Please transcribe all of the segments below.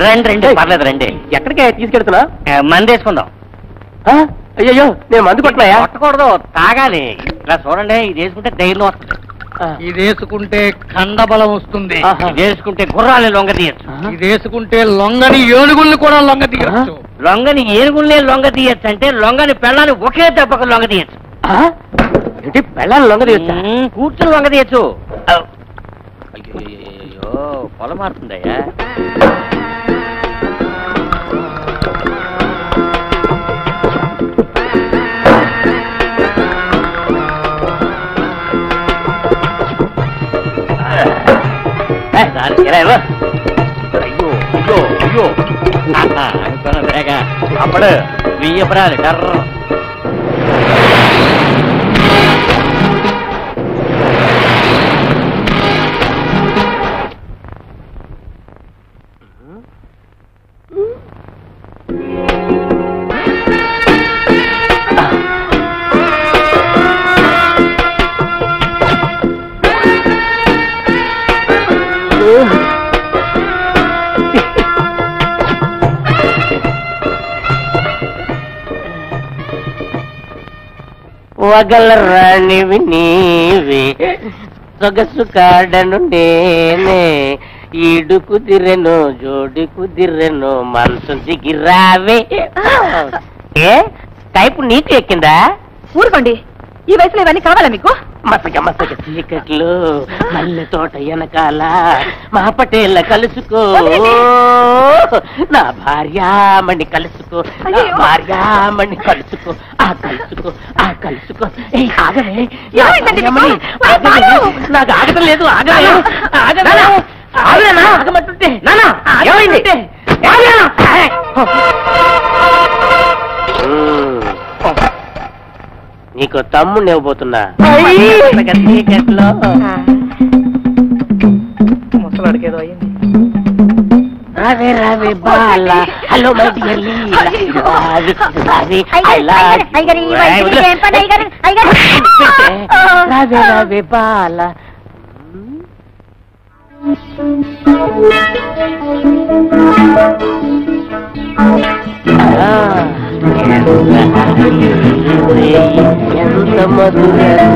రండి రండి పర్లేదు రండి ఎక్కడికి తీసుకెళ్తున్నా ఆ, మంది వేసుకుందాం అయ్యో నేను మందు కొట్టనాయా కొట్టకూడదు తాగాలి ఇలా చూడండి ఇది వేసుకుంటే ధైర్యం వస్తుంది ఇది వేసుకుంటే కండబలం వస్తుంది ఆహా. ఇది వేసుకుంటే గుర్రాలు లొంగ తీయచ్చు ఇది వేసుకుంటే లొంగని ఏనుగుల్ని కూడా లొంగ తీయచ్చు లొంగని ఏనుగుల్నే లొంగ తీయచ్చు అంటే లొంగని పెళ్ళాన్ని ఒకే దెబ్బకు లొంగ తీయచ్చు ఏంటి పెళ్ళాలి లొంగ తీయచ్చా ఉమ్, కూర్చుని లొంగ తీయచ్చు అయ్యో పొలం మారుతుందయ్యా ఏ, దారి, ఇలా ఇవ్వు. అయ్యో అయ్యో అయ్యో ఆహా, అనుకున్న వేగ అప్పుడు వెయ్యపరాలు కర్ర వగల రాణివి నీవి సొగసు కాడను నేనే ఈడు కుదిరెను జోడి కుదిరెను మనసు దిగిరావే ఏ టైపు నీకు ఎక్కిందా ఊరుకోండి ఈ వయసులో ఇవన్నీ కావాలా మీకు మసక మసక చీకట్లు మల్లె తోట వెనకాల మా పటేళ్ళ కలుసుకో నా భార్యామణి కలుసుకో నా అయ్యయ్యో. భార్యామణి కలుసుకో ఆ కలుసుకో ఆ కలుసుకో ఏయ్, ఆగవే నా ఏమైందండి మీకు? భార్యామణి, ఓయ్, ఆగవే. బాలు. నాకు ఆగటం లేదు ఆగవే ఆగవే నానా, ఆగవేనా ఆగమంటుంటే నానా, ఏమైంది? నీకు తమ్ముడు ఇవ్వబోతున్నా ముసలాడికేదో అయింది రావే రావే Bala hello my dear Leela రావే రావే ఐ లవ్ రావే రావే బాల ఎంత మధుర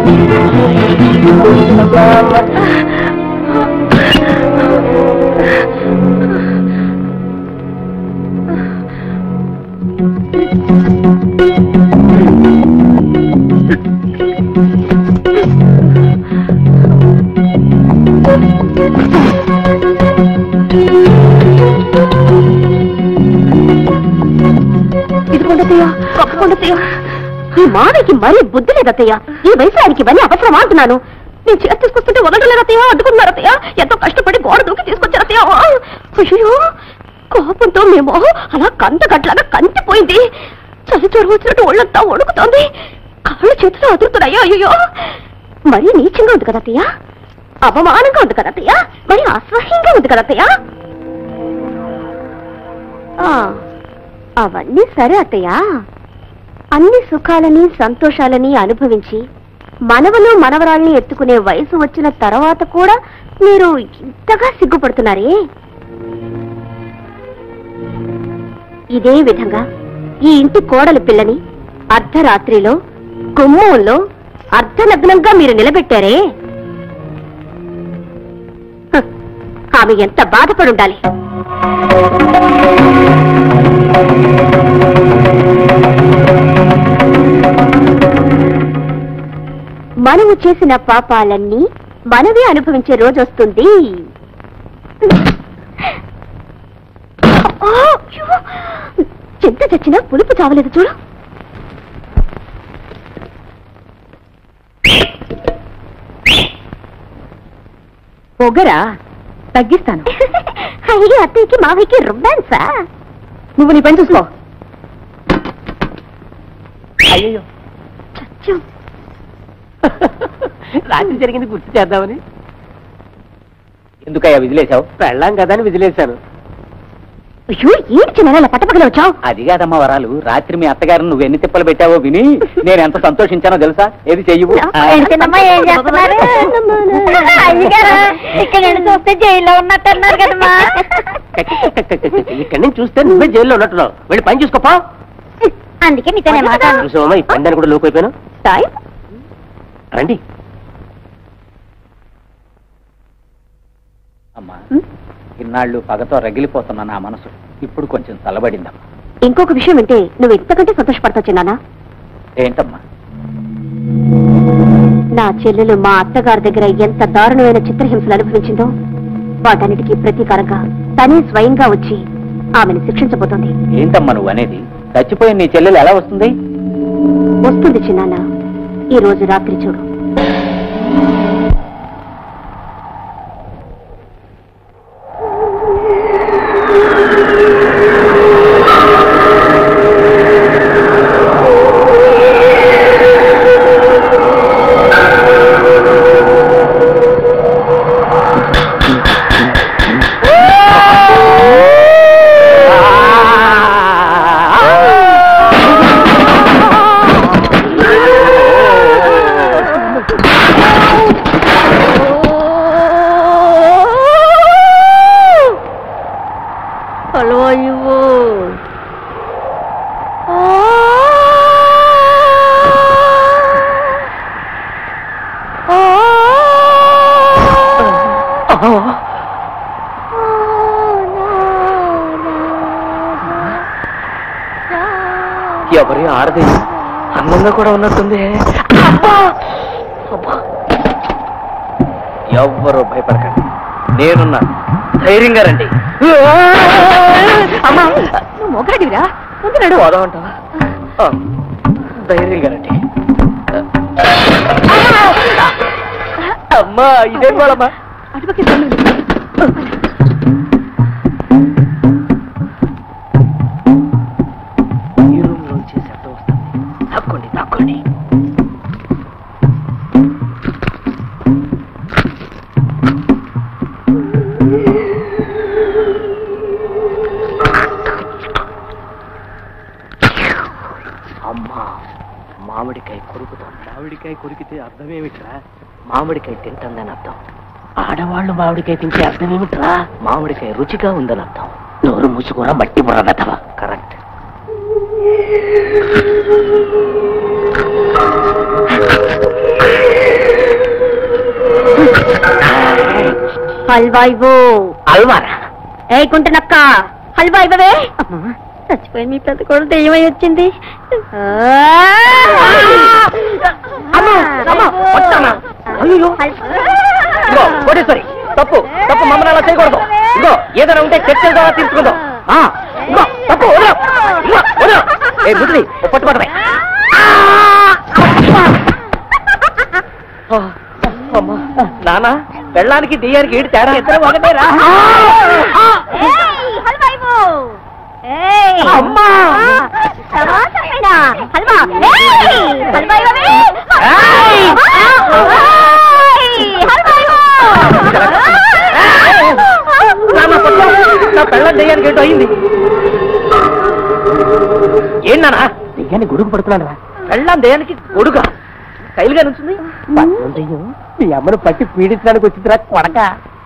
ఇదిగోండతయ్య కప్పుకోండతయ్య ఈ మావయ్యకి మరీ బుద్ధి లేదత్తయ్య ఈ వయసు ఆయనకి ఇవన్నీ అవసరమా అంటున్నాను నేను చేతి తీసుకొస్తుంటే వదలలేదత్తయ్య అడ్డుకున్నారతయ్య ఎంతో కష్టపడి గోడ దూకి తీసుకొచ్చారతయ్య అయ్యో కోపంతో మేము అలా కంద గట్లాగా కంటిపోయింది చలి జ్వరం వచ్చినట్టు ఒళ్ళంతా వణుకుతోంది కాళ్ళు చేతులు అదురుతున్నాయో అయ్యో మరీ నీచంగా ఉంది కదా అత్తయ్య అవమానంగా ఉంది కదా అత్తయ్య మరి అసహ్యంగా ఉంది కదా అత్తయ్య ఆ, అవన్నీ సరే అత్తయ్య అన్ని సుఖాలని సంతోషాలని అనుభవించి మనవలు మనవరాల్ని ఎత్తుకునే వయసు వచ్చిన తర్వాత కూడా మీరు ఇంతగా సిగ్గుపడుతున్నారే ఇదే విధంగా ఈ ఇంటి కోడలి పిల్లని అర్ధరాత్రిలో గుమ్మంలో అర్ధనగ్నంగా మీరు నిలబెట్టారే హ, ఆమె ఎంత బాధపడి ఉండాలి మనము చేసిన పాపాలన్నీ మనమే అనుభవించే రోజు వస్తుంది ఆ, అయ్యో! చింత చచ్చినా పులుపు చావలేదు చూడు పొగరా తగ్గిస్తాను అయ్యో అత్తయ్యకి మావయ్యకి రొమాన్సా నువ్వు నీ పని చూసుకో అయ్యో చచ్చు రాత్రి జరిగింది గుర్తు చేద్దామని ఎందుకయ్యా విదిలేశావు పెళ్ళాం కదా అని విదిలేశాను అయ్యో ఏంటి చిన్న పట్టపగల వచ్చావు అది కాదమ్మా వరాలు రాత్రి మీ అత్తగారిని నువ్వు ఎన్ని తిప్పలు పెట్టావో విని నేను ఎంత సంతోషించానో తెలుసా ఏది చెయ్యవు ఏంటమ్మా ఏం చేస్తున్నారు అయ్యగారు ఇక్కడ నేను చూస్తే జైల్లో ఉన్నట్టున్నారు కదమ్మా ఇక్కడి నుంచి చూస్తే నువ్వే జైల్లో ఉన్నట్టున్నావు వెళ్ళి పని చూసుకోపా అందుకే నీతోనే మాట్లాడు చూసావమ్మా ఈ పందాన్ని కూడా లోకి అయిపోయాను సాయి రండి అమ్మా ఇన్నాళ్ళు పగతో రగిలిపోతున్న నా మనసు ఇప్పుడు కొంచెం చల్లబడిందమ్మా ఇంకొక విషయం వింటే నువ్వు ఎంతకంటే సంతోషపడతావు చిన్నానా ఏంటమ్మా నా చెల్లెలు మా అత్తగారి దగ్గర ఎంత దారుణమైన చిత్రహింసలు అనుభవించిందో వాటన్నిటికీ ప్రతీకారంగా తనే స్వయంగా వచ్చి ఆమెను శిక్షించబోతోంది ఏంటమ్మా నువ్వు అనేది చచ్చిపోయిన నీ చెల్లెలు ఎలా వస్తుంది వస్తుంది చిన్నాన్న ఈ రోజు రాత్రి చూడు హలో ఇవ్వు ఎవరి ఆడది అందంగా కూడా ఉన్నట్టుంది ఎవ్వరూ భయపడకండి నేనున్నా ధైర్యంగా రండి అమ్మా నువ్వు మొగాడివిరా ముందు నడు పోదామంటావా ఆ, ధైర్యంగా రండి అమ్మా ఇదేం వాళ్ళమ్మా అటుపక్కి వెళ్ళు. ఈ రూమ్ నుంచి శబ్దం వస్తుంది తక్కోండి తక్కోండి అమ్మా మామిడికాయ కొరుకుతాం మామిడికాయ కొరికితే అర్థం ఏమిట్రా మామిడికాయ తింటుందని అర్థం ఆడవాళ్ళు మామిడికాయ తింటే అర్థం ఏమిట్రా మామిడికాయ రుచిగా ఉందని అర్థం నోరు మూసుకోరా మట్టి బుర్రదవా కరెక్ట్ హల్వా ఇవ్వు అల్వారా ఏ కుంటనక్క హల్వా ఇవ్వవే చచ్చిపోయి మీ పెద్ద కూడా దెయ్యమై వచ్చింది అయ్యో ఇగో కోటేశ్వరి తప్పు తప్పు మమ్మల్ని అలా చేయకూడదు ఇగో ఏదైనా ఉంటే చర్చల ద్వారా తీసుకుందాం ఆ, ఇగో తప్పు వదిలో ఇగో వదిలో ఏ ముదిరి పట్టుబడమే నానా పెళ్ళానికి దెయ్యానికి ఏడు తేడా ఇద్దరు ఒకటేరా అమ్మా! హల్వా హల్వా ఇవ్వవే ఏయ్! నాన్న, పట్టుకో. నా పెళ్ళం దెయ్యానికి ఏంటో అయింది ఏంటన్నా దెయ్యాన్ని గొడుగు పడుతున్నాడు రా పెళ్ళం దెయ్యానికి గొడుగా కైలుగా నుంచింది పట్నం దెయ్యం మీ అమ్మను పట్టి పీడించడానికి వచ్చిందిరా కొడక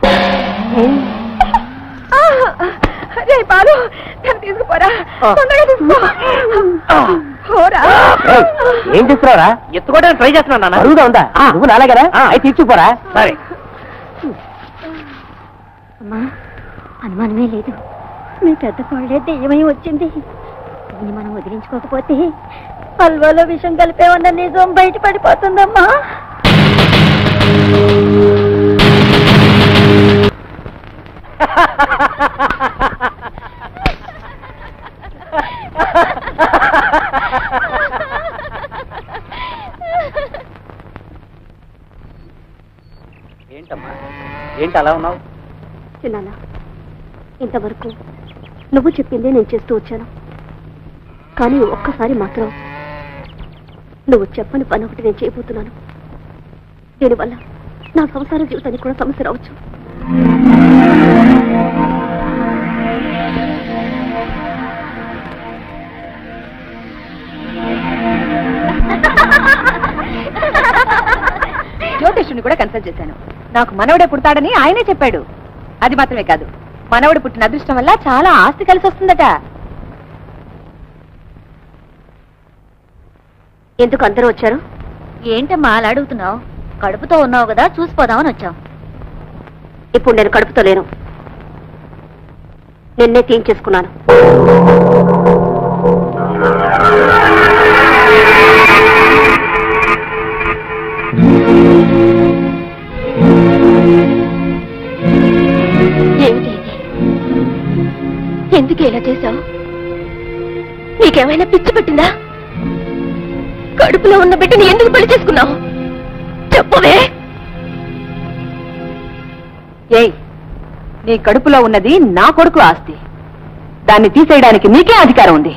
రే బాలు నన్ను తీసుకుపోరా తొందరగా తీసుకో పోరా ఏయ్, ఏం చేస్తున్నావురా ఎత్తుకోవడానికి ట్రై చేస్తున్నా నాన్న అరుగుగా ఉందా నువ్వు నాలాగరా అయితే తీసుకుపోరా సరే అమ్మా అనుమానమే లేదు మీ పెద్ద కోళ్ళే దెయ్యమై వచ్చింది దీన్ని మనం వదిలించుకోకపోతే హల్వాలో విషం కలిపేమన్న నిజం బయట పడిపోతుందమ్మా ఏంటమ్మా ఏంటి అలా ఉన్నావు చిన్నానా ఇంతవరకు నువ్వు చెప్పిందే నేను చేస్తూ వచ్చాను కానీ ఒక్కసారి మాత్రం నువ్వు చెప్పని పని ఒకటి నేను చేయబోతున్నాను దీనివల్ల నా సంసార జీవితానికి కూడా సమస్య రావచ్చు పండితుడిని కూడా కన్సల్ట్ చేశాను నాకు మనవడే పుడతాడని ఆయనే చెప్పాడు అది మాత్రమే కాదు మనవడు పుట్టిన అదృష్టం వల్ల చాలా ఆస్తి కలిసి వస్తుందట ఎందుకు అందరూ వచ్చారు ఏంటమ్మా అలా అడుగుతున్నావు కడుపుతో ఉన్నావు కదా చూసిపోదామని వచ్చాం ఇప్పుడు నేను కడుపుతో లేను నిన్నే తీయించేసుకున్నాను ఏమిటి ఇది? ఎందుకు ఇలా చేశావు నీకేమైనా పిచ్చి పట్టిందా కడుపులో ఉన్న బిడ్డని ఎందుకు పెళ్లి చేసుకున్నావు చెప్పవే ఏయ్ నీ కడుపులో ఉన్నది నా కొడుకు ఆస్తి దాన్ని తీసేయడానికి నీకే అధికారం ఉంది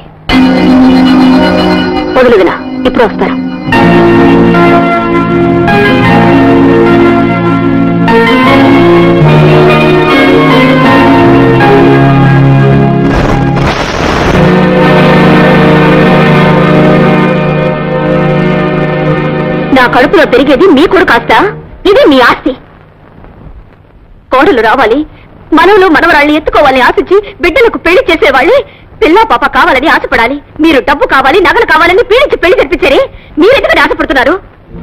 వదులు వినా ఇప్పుడు వస్తారు నా కడుపులో పెరిగేది మీ కొడుకు కాస్త ఇది మీ ఆస్తి కోడలు రావాలి మనవలు మనవరాళ్ళని ఎత్తుకోవాలని ఆశించి బిడ్డలకు పెళ్లి చేసేవాళ్ళే పిల్ల పాప కావాలని ఆశపడాలి మీరు డబ్బు కావాలి నగలు కావాలని పీడించి పెళ్లి జరిపించారే మీరెందుకని ఆశపడుతున్నారు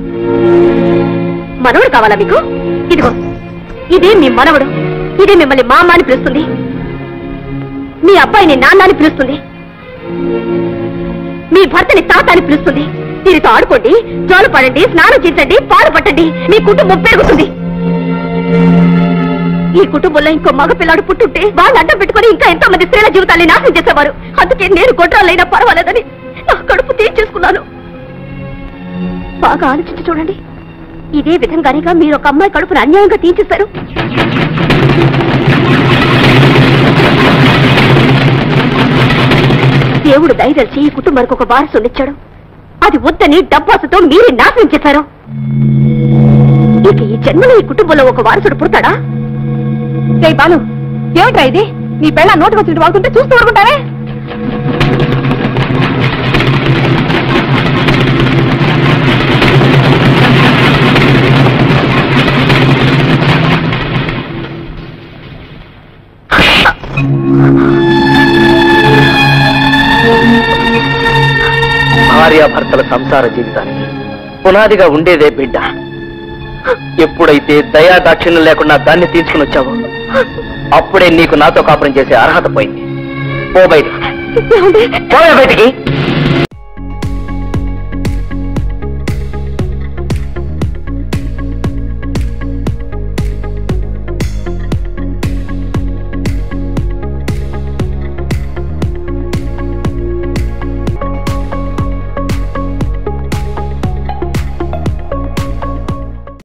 మనవడు కావాలా మీకు ఇదిగో ఇదే మీ మనవడు ఇదే మిమ్మల్ని మా అమ్మ అని పిలుస్తుంది మీ అబ్బాయిని నాన్న అని పిలుస్తుంది మీ భర్తని తాత అని పిలుస్తుంది దీనితో ఆడుకోండి జోలు పడండి స్నానం చేసండి పాలు పట్టండి మీ కుటుంబం పెరుగుతుంది ఈ కుటుంబంలో ఇంకో మగ పిల్లాడు పుట్టుంటే వాళ్ళు అడ్డం పెట్టుకుని ఇంకా ఎంతో మంది స్త్రీల జీవితాన్ని నాశనం చేసేవారు అందుకే నేను గొడ్రాలైనా పర్వాలేదని నా కడుపు తీర్చేసుకున్నాను బాగా ఆలోచించి చూడండి ఇదే విధంగానేగా మీరు ఒక అమ్మాయి కడుపును అన్యాయంగా తీర్చేశారు దేవుడు దయదలిచి ఈ కుటుంబానికి ఒక వారసునిచ్చాడు అది వద్దని డబ్బాసుతో మీరే నాశనం చేశారు ఇక ఈ జన్మలో ఈ కుటుంబంలో ఒక వారసుడు పుడతాడా ఏయ్ బాలు ఏమిట్రా ఇది నీ పెళ్ళ నోటుకు వచ్చినట్టు వాడుతుంటే చూస్తూ ఊరుకుంటారే భార్యాభర్తల సంసార జీవితానికి పునాదిగా ఉండేదే బిడ్డ ఎప్పుడైతే దయా దాక్షిణ్యం లేకుండా దాన్ని తీసుకుని వచ్చావో అప్పుడే నీకు నాతో కాపురం చేసే అర్హత పోయింది పో బయటికి పోయే బయటికి